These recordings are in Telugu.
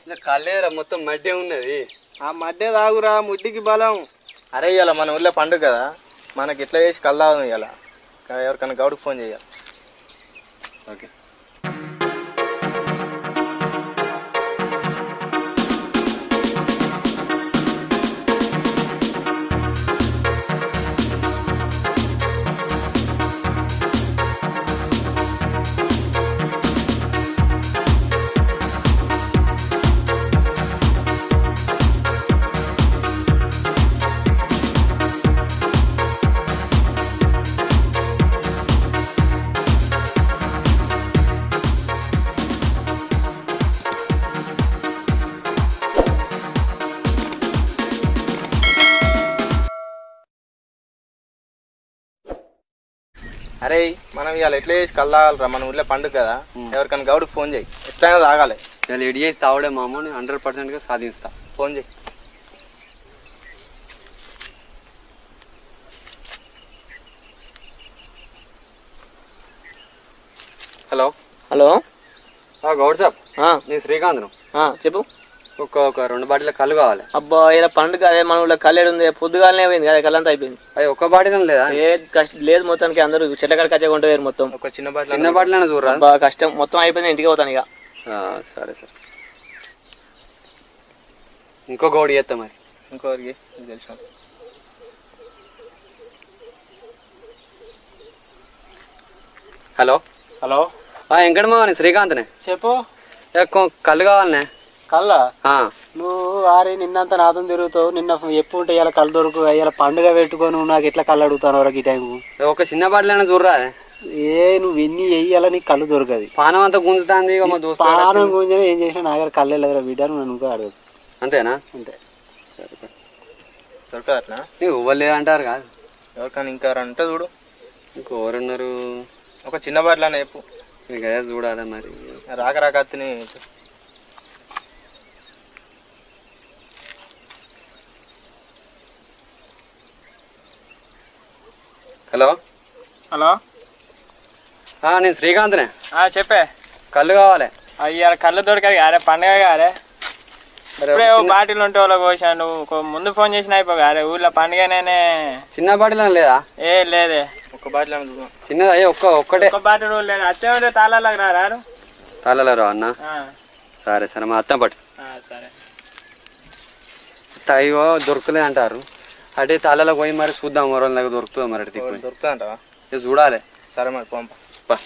ఇంకా కళ్ళేరా మొత్తం మడ్డే ఉన్నది ఆ మధ్య తాగురా ముడ్డికి బలం అరే ఇవాళ మన ఊళ్ళో పండుగ కదా మనకి ఎట్లా చేసి కల్లాగం ఇవాళ ఎవరికైనా గౌడుకు ఫోన్ చేయాలి ఓకే అరే మనం ఇవాళ ఎట్లా చేసి కల్లాగలరా మన ఊళ్ళో పండుగ కదా ఎవరికైనా గౌడుకు ఫోన్ చేయి ఎట్లయినా తాగాలి ఇలా ఎడి చేసి తావడే మామ నేను హండ్రెడ్ పర్సెంట్గా సాధిస్తా ఫోన్ చేయి హలో హలో ఆ, గౌడ్ సాబ్ ఆ, నేను శ్రీకాంత్ను ఆ, చెప్పు ఒక ఒక రెండు బాటిల కళ్ళు కావాలి అబ్బా ఇలా పండుగ అదే మన ఊళ్ళో కళ్ళేడు ఉంది పొద్దుగాలనే పోయింది కదా కళ్ళంతా అయిపోయింది అది ఒక్క బాటిల్ లేదా ఏ కష్ట లేదు మొత్తానికి అందరూ చెట్లకాడ కచ్చే కొంటారు మొత్తం ఒక చిన్న బాటిల్ చిన్న బాటిల్ అయినా చూడరా అబ్బా కష్టం మొత్తం అయిపోయింది ఇంటికి పోతాను ఇక ఆ, సరే సరే ఇంకో గౌడి చేస్తా మరి ఇంకోరికి నీకు తెలుసు హలో హలో ఆ, వెంకట మామ నేను శ్రీకాంత్నే చెప్పు ఏ, కొ- కళ్ళు కావాలనే కళ్ళ ఆ, నువ్వు వారి నిన్నంత నాదం తిరుగుతావు నిన్న ఎప్పుడు ఉంటే ఇలా కళ్ళు దొరుకు ఇలా పండుగ పెట్టుకొని నువ్వు నాకు ఎట్లా కళ్ళు అడుగుతాను వరకు ఈ టైంకు ఏ, ఒక చిన్న బాటిల్ అయినా చూడరా ఏ నువ్వు ఎన్ని వెయ్యాల నీకు కళ్ళు దొరకదు పానం అంతా గుంజుతాంది ఇక మా దోస్తు గాడు పానం వచ్చిండు. గుంజన ఏం చేసినా నా దగ్గర కళ్ళు వెళ్ళదురా బిడ్డ నువ్వు నన్ను ఇంకా అడగదు అంతేనా అంతే దొరకదు అట్లా నీకు ఇవ్వలేదు అంటారు కాదు ఎవరికైనా ఇంకా అంటే చూడు ఇంకోరున్నారు ఒక చిన్న బాటిల్ అన్న చెప్పు ఇక అదే చూడాలి మరి రాక రాక అత్తిని హలో హలో ఆ, నేను శ్రీకాంత్నే చెప్పే కళ్ళు కావాలి అయ్యా కళ్ళు దొరకదు అరే పండుగ కాదే మరి ఇప్పుడే ఒక ఓ చిన్న- బాటిల్ ఉంటే వాళ్ళకి పోసాను నువ్వు ఒక ముందు ఫోన్ చేసిన అయిపోగా అరే ఊళ్ళో పండుగనే చిన్న బాటిల్ అని లేదా ఏ లేదే ఒక బాటిల్ అన్న చూడు చిన్నది అయ్యే ఒక్క ఒక్కటే ఒక బాటిల్ లేదు అచ్చే ఉంటే తాళాలకు రా రారు తాళలేరు అన్న ఆ, సరే సరే మా అత్త పట్టు ఆ, సరే అయ్యో దొరకలే అంటారు అటే తాళాలో పోయి మరి చూద్దాం మరో దగ్గర దొరుకుతుందో మరి అటు దిక్కు దొరుకుతుంది అంటావా ఇక చూడాలి సరే మరి పంప పా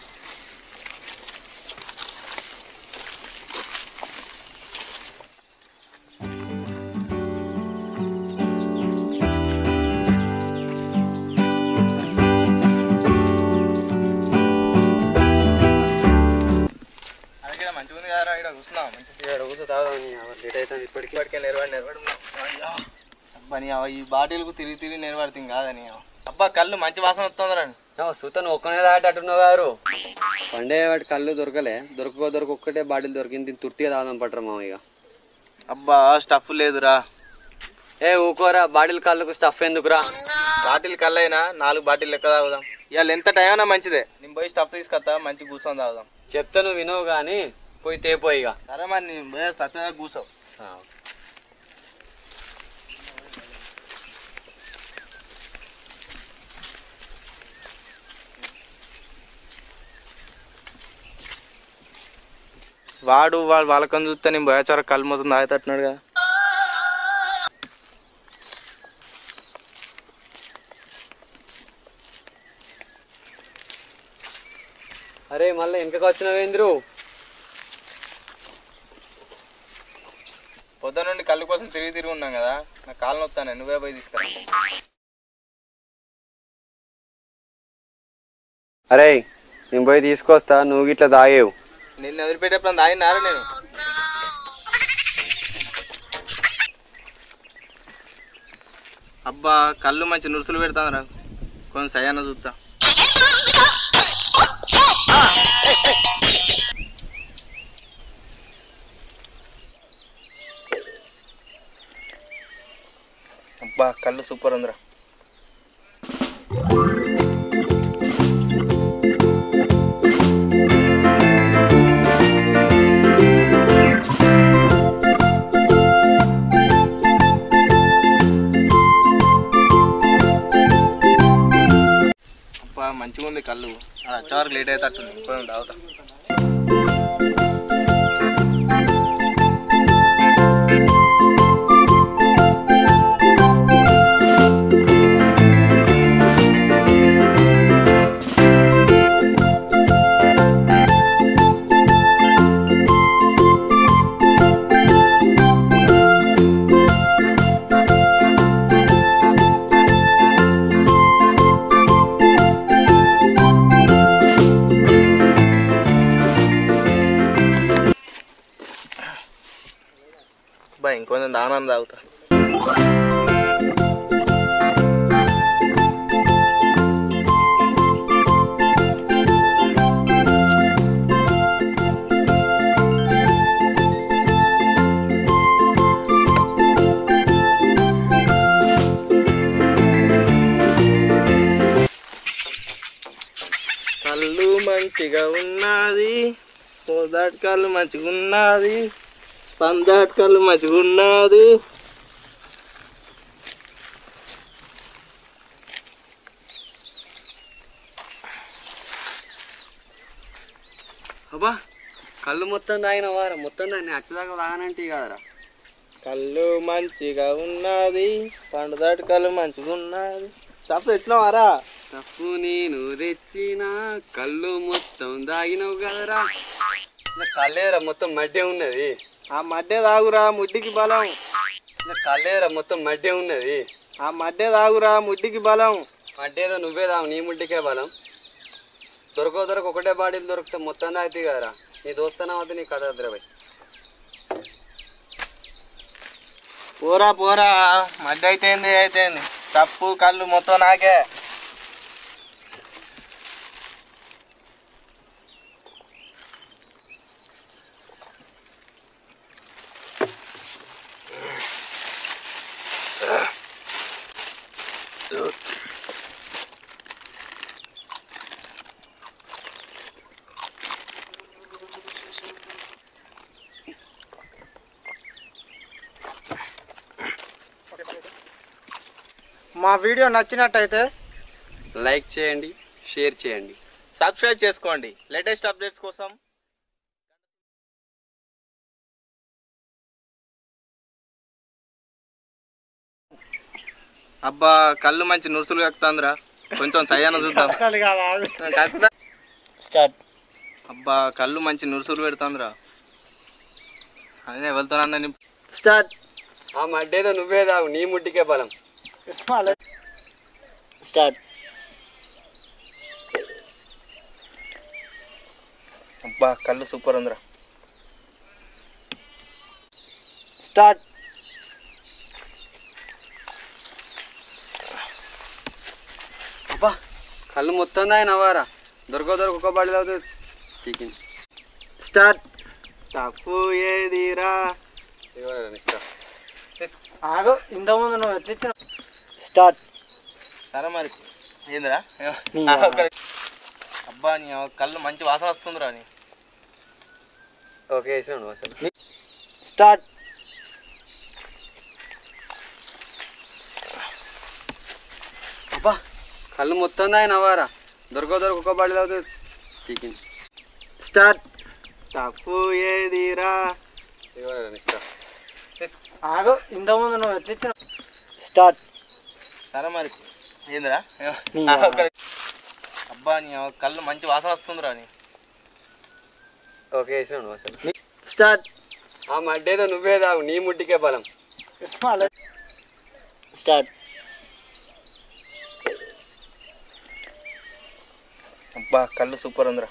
అదే మంచిగా ఉంది కదా ఇక్కడ కూర్చున్నాం మంచిగా ఇక్కడ కూర్చో తాగుదాం లేట్ అవుతుంది ఇప్పటికి ఇప్పటికే నిలబడి నిలబడి ఉన్నాం. అయ్యా. అబ్బా నీ అవ్వ ఈ బాటిల్కు తిరిగి తిరిగి నిలబడుతుంది కాదని అబ్బా కళ్ళు మంచి వాసన వస్తుందిరా సుత నువ్వు ఒక్కనే దాటట్టున్నావు గారు పండే వాటి కళ్ళు దొరకలే దొరకకో దొరక ఒక్కటే బాటిల్ దొరికింది దీన్ని తుర్తిగా తాగుదాం పట్టరు మామ ఇక అబ్బా స్టఫ్ లేదురా ఏ ఊకోరా బాటిల్ కళ్ళకు స్టఫ్ ఎందుకురా బాటిల్ కళ్ళైనా నాలుగు బాటిల్ లెక్క తాగుదాం ఇవాళ ఎంత టైం అయినా మంచిదే నేను పోయి స్టఫ్ తీసుకొస్తా మంచి కూర్చొని తాగుదాం చెప్తే నువ్వు వినవు కానీ పోయి తేపోయి ఇక సరే మరి నేను పోయి సత్యంగా కూర్చోవు వాడు వాడు వాళ్ళకని చూస్తే నేను భయాచార కళ్ళు మొత్తం తాగుతట్టున్నాడు కదా అరే మళ్ళీ వెనకకి వచ్చినవేంద్రు పొద్దున నుండి కళ్ళు కోసం తిరిగి తిరిగి ఉన్నాం కదా నా కాళ్ళు నొత్తాను నువ్వే పోయి తీసుకురా అరే నేను పోయి తీసుకొస్తా నువ్వు గిట్లా తాగేవు నిన్ను వదిలిపెట్టేప్పుడు తాగినారా నేను అబ్బా కళ్ళు మంచి నురుసులు పెడతాను కొంచెం సయాన చూస్తా అబ్బా కళ్ళు సూపర్ ఉందిరా కళ్ళు అది వచ్చేవరకు లేట్ అయితే అట్టుంది పోయి తాగుతా బా ఇంకొంచెం దానం తాగుతా కళ్ళు మంచిగా ఉన్నది పోదాటి కళ్ళు మంచిగా ఉన్నది పందాటి కళ్ళు మంచిగా ఉన్నది అబ్బా కళ్ళు మొత్తం తాగిన వారా మొత్తం దాన్ని అచ్చదాకా తాగనంటే కదరా కళ్ళు మంచిగా ఉన్నది పండుదాటి కళ్ళు మంచిగా ఉన్నది చెప్పు తెచ్చినావారా తప్పు నేను తెచ్చిన కళ్ళు మొత్తం తాగినవు కదరా ఇలా కళ్ళేరా మొత్తం మడ్డే ఉన్నది ఆ మడ్డే తాగురా ముడ్డికి బలం ఇలా కళ్ళేరా మొత్తం మడ్డే ఉన్నది ఆ మడ్డే తాగురా ముడ్డికి బలం మడ్డేదో నువ్వే తావు నీ ముడ్డికే బలం దొరకో దొరక ఒకటే బాడీలు దొరికితే మొత్తం తాగితే కదరా నీ దోస్తానా వద్ద నీ కథ ద్రవై పోరా పోరా మడ్డ అయితేంది అయితేంది తప్పు కళ్ళు మొత్తం నాకే మా వీడియో నచ్చినట్టయితే లైక్ చేయండి షేర్ చేయండి సబ్స్క్రైబ్ చేసుకోండి లేటెస్ట్ అప్డేట్స్ కోసం అబ్బా కళ్ళు మంచి నురుసులు కక్కుతాందిరా కొంచెం సయ్యాన చూద్దాం కక్కుతా. స్టార్ట్ అబ్బా కళ్ళు మంచి నురుసులు పెడుతుందిరా అదే వెళ్తానన్న నీ స్టార్ట్ ఆ మడ్డేదో నువ్వే తావు నీ ముడ్డికే బలం స్టార్ట్ అబ్బా కళ్ళు సూపర్ ఉందిరా స్టార్ట్ అబ్బా కళ్ళు మొత్తం తాగిన వారా దొరకో దొరక ఒక బాడీ తాగితే పీకింది స్టార్ట్ తప్పు ఏదిరా ఇవ్వరా నెక్స్ట్ ఆగు ఇంతకుముందు నువ్వు ఎట్లా ఇచ్చిన స్టార్ట్ సరే మరి ఏందిరా నీ ఆ, ఒక్క నిమిషం. అబ్బా నీ కళ్ళు మంచి వాసన వస్తుందిరా నీ ఓకే వేసినాను అసలు స్టార్ట్ అబ్బా కళ్ళు మొత్తం తాగిన వారా దొరకో దొరక ఒక బాడీ తాగితే పీకింది స్టార్ట్ తప్పు ఏదిరా ఇవ్వరా నెక్స్ట్ ఆగు ఇంతకుముందు నువ్వు ఎట్లా ఇచ్చిన స్టార్ట్ సరే మరి ఏందిరా నీ ఆ, ఒక్క నిమిషం. అబ్బా నీ కళ్ళు మంచి వాసన వస్తుందిరా నీ ఓకే వేసినాను అసలు స్టార్ట్ ఆ మడ్డేదో నువ్వే తావు నీ ముడ్డికే బలం స్టార్ట్ అబ్బా కళ్ళు సూపర్ ఉందిరా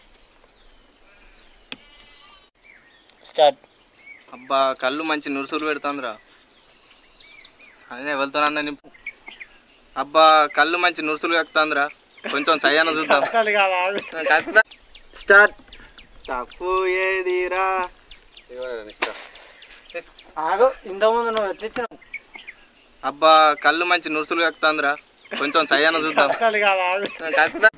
స్టార్ట్ అబ్బా కళ్ళు మంచి నురుసులు పెడుతుందిరా అదే వెళ్తానన్న నీ అబ్బా కళ్ళు మంచి నురుసులు కక్కుతాందిరా కొంచెం సయ్యాన చూద్దాం కక్కుతా. స్టార్ట్ తప్పు ఏదిరా ఇవ్వరా నెక్స్ట్ ఆగు ఇంతకుముందు నువ్వు ఎట్లా ఇచ్చిన అబ్బా కళ్ళు మంచి నురుసులు కక్కుతాందిరా కొంచెం సయ్యాన చూద్దాం కక్కుతా.